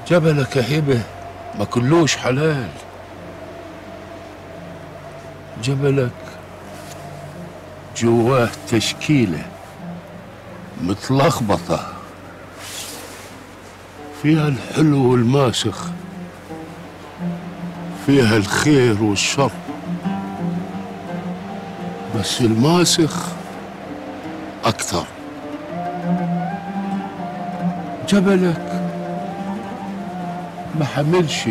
جبلك يا هبه ما كلوش حلال جبلك جواه تشكيله متلخبطه فيها الحلو والماسخ فيها الخير والشر بس الماسخ أكثر جبلك ما حملش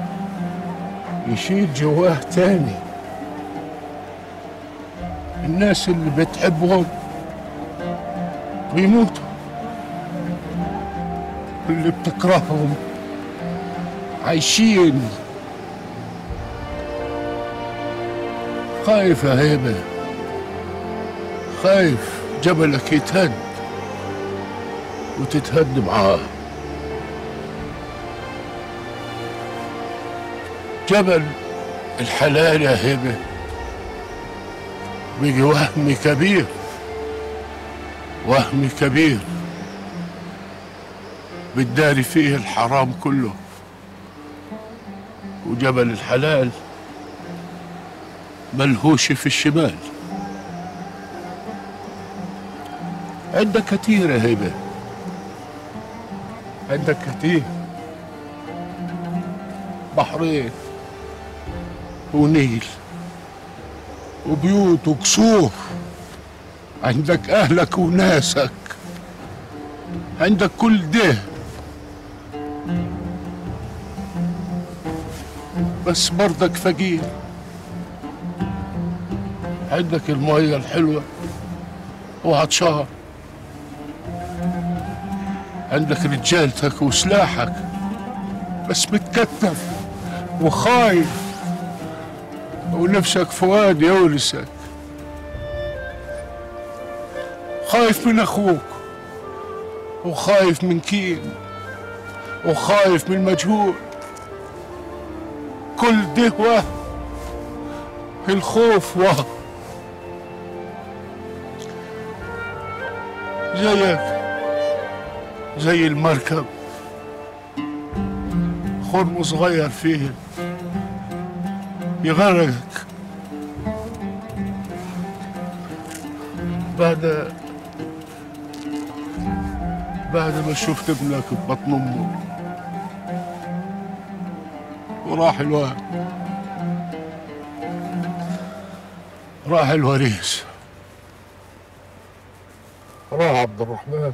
يشيل جواه تاني الناس اللي بتحبهم بيموتوا اللي بتكرههم عايشين خايف يا هيبة خايف جبلك يتهد وتتهد معاه جبل الحلال يا هبة بيجي وهم كبير وهم كبير بتداري فيه الحرام كله وجبل الحلال ملهوش في الشمال عندك كتير يا هبة عندك كتير بحرين ونيل وبيوت وقصور عندك أهلك وناسك عندك كل ده بس برضك فقير عندك المية الحلوة وعطشان عندك رجالتك وسلاحك بس متكتف وخايف ونفسك فؤاد يورثك خايف من اخوك وخايف من كين وخايف من مجهول كل ده وهم الخوف وهم زيك زي المركب خرم صغير فيه يغرقك بعد بعد ما شفت ابنك ببطن امه وراح الواد راح الوريث راح عبد الرحمن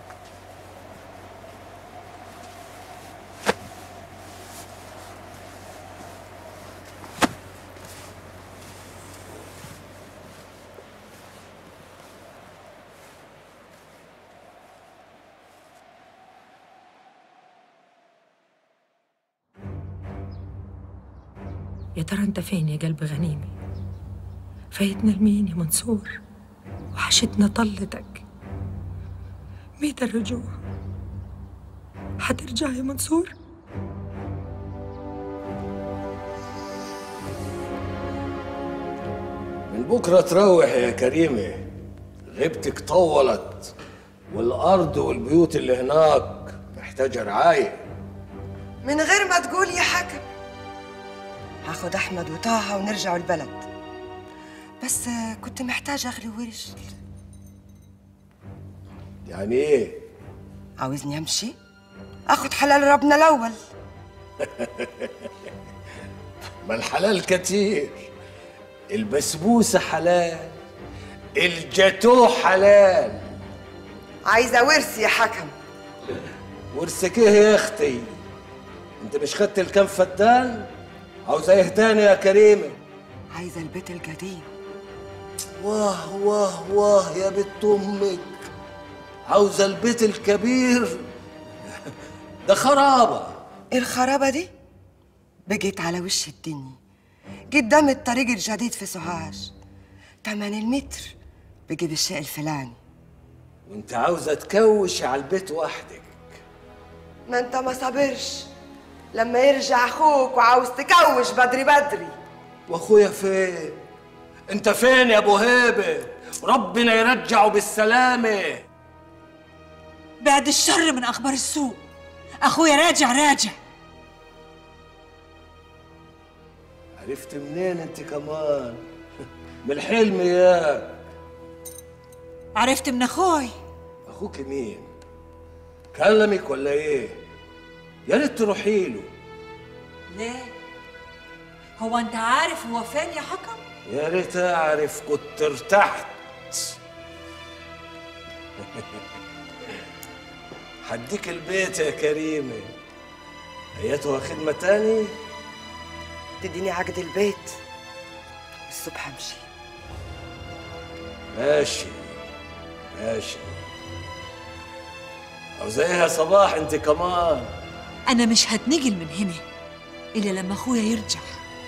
يا ترى انت فين يا قلب غنيمي فايتنا لمين يا منصور وحشتنا طلتك ميت الرجوع حترجع يا منصور من بكرة تروح يا كريمة غيبتك طولت والأرض والبيوت اللي هناك محتاجة رعاية من غير ما تقول يا حكم هاخد احمد وطه ونرجعوا البلد بس آه، كنت محتاجه اغلي ورش يعني إيه؟ عاوزني امشي اخد حلال ربنا الاول ما الحلال كتير البسبوسة حلال الجاتوه حلال عايزه ورث يا حكم ورثك ايه يا اختي انت مش خدت الكام فدان عاوزة ايه تاني يا كريمة عايزه البيت القديم واه واه واه يا بنت امك عاوزة البيت الكبير ده خرابة الخرابه دي بقيت على وش الدنيا قدام الطريق الجديد في سوهاج تمن المتر بقي بالشيء الفلاني وانت عاوزة تكوش على البيت وحدك ما انت ما صبرش لما يرجع اخوك وعاوز تكوش بدري بدري واخويا فين انت فين يا ابو هيبه ربنا يرجعه بالسلامه بعد الشر من أخبار السوء اخويا راجع راجع عرفت منين انت كمان من الحلم ياك عرفت من اخوي اخوك مين كلمك ولا ايه يا ريت تروحي له ليه هو انت عارف هو فين يا حكم يا ريت اعرف كنت ارتحت حديك البيت يا كريمه ايتها خدمه تاني تديني عقد البيت الصبح امشي ماشي ماشي او زيها صباح انت كمان انا مش هتنقل من هنا الا لما اخويا يرجع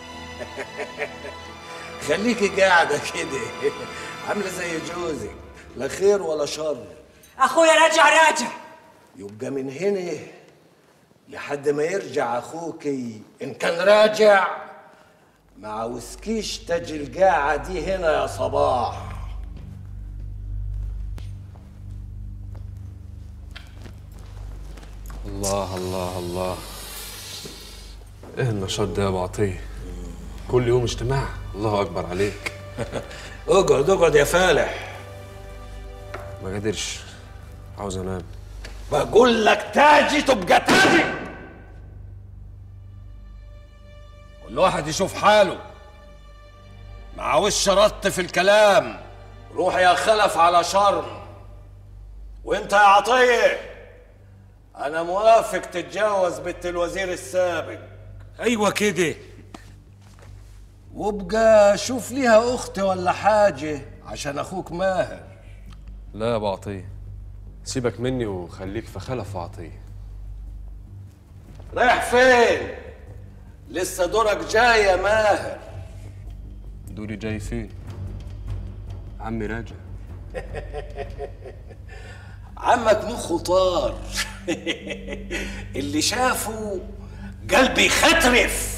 خليكي قاعده كده عامله زي جوزك لا خير ولا شر اخويا راجع راجع يبقى من هنا لحد ما يرجع اخوكي ان كان راجع ما عاوزكيش تجي القاعه دي هنا يا صباح الله الله الله ايه النشاط ده يا ابو عطيه كل يوم اجتماع الله اكبر عليك اقعد اقعد يا فالح ما قادرش عاوز انام بقول لك تاجي تبقى تاجي كل واحد يشوف حاله مع وش رط في الكلام روح يا خلف على شرم وانت يا عطيه انا موافق تتجوز بنت الوزير السابق ايوه كده وابقى شوف ليها اخت ولا حاجه عشان اخوك ماهر لا يا ابو عطيه سيبك مني وخليك في خلف وعطيه رايح فين لسه دورك جاي يا ماهر دوري جاي فين عمي راجع عمك مخه طار اللي شافه قلبي خطرف